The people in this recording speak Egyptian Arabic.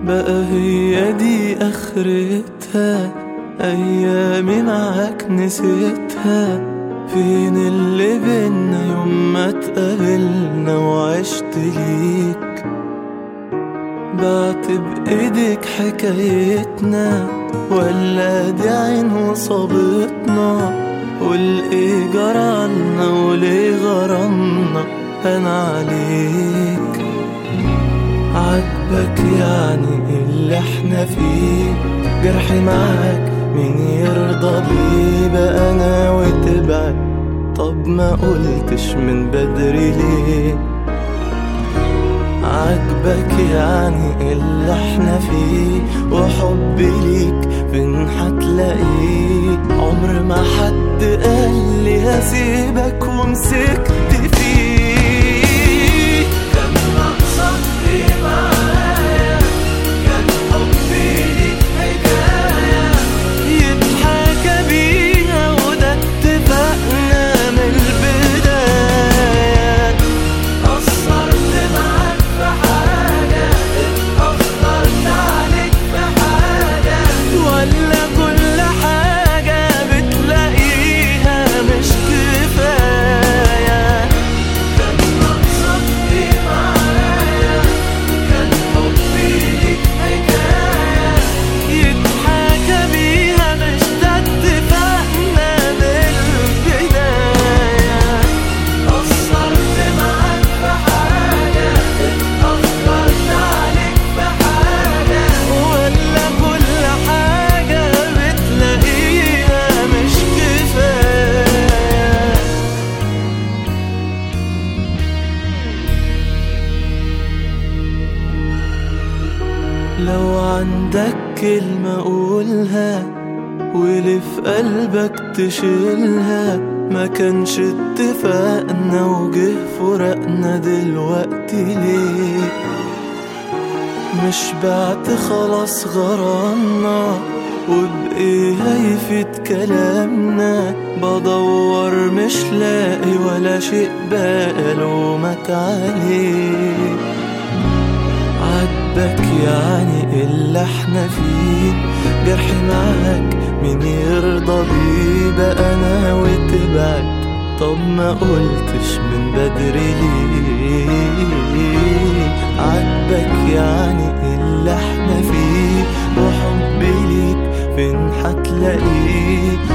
بقى هي دي اخرتها ايامي معاك نسيتها فين اللي بينا يوم ما اتقابلنا وعشت ليك بعت بايدك حكايتنا ولا دي عين وصابتنا والايه جرالنا وليه غرامنا انا عليك عاجبك يعني اللي احنا فيه جرحي معاك مين يرضى بيه بقى انا وتبعد طب ما قلتش من بدري ليه عاجبك يعني اللي احنا فيه وحبي ليك فين هتلاقيه عمر ما حد قال لي هسيبك ومسكت فيه كان مقصدي معايا كان حبي ليك حكاية يتحكى بيها وده اتفقنا من البداية قصرت معاك في حاجة اتأخرت عليك في حاجة ولا كل حاجة بتلاقيها مش كفاية كان مقصدي معايا كان حبي ليك حكاية يتحكى بيها مش ده اتفقنا من البداية قصرت معاك في حاجة اتأخرت عليك في حاجة ولا كل حاجة بتلاقيها مش كفاية لو عندك كلمة قولها واللي في قلبك تشيلها ما كانش اتفقنا وجه فرقنا دلوقتي ليه مش بعت خلاص غرامنا وبإيه هيفيد كلامنا بدور مش لاقي ولا شيء بقلومك عليه عاجبك يعني اللي احنا فيه جرحي معاك مين يرضى بيه بقى انا وتبعد طب ما قلتش من بدري ليه عاجبك يعني اللي احنا فيه وحبي ليك فين هتلاقيه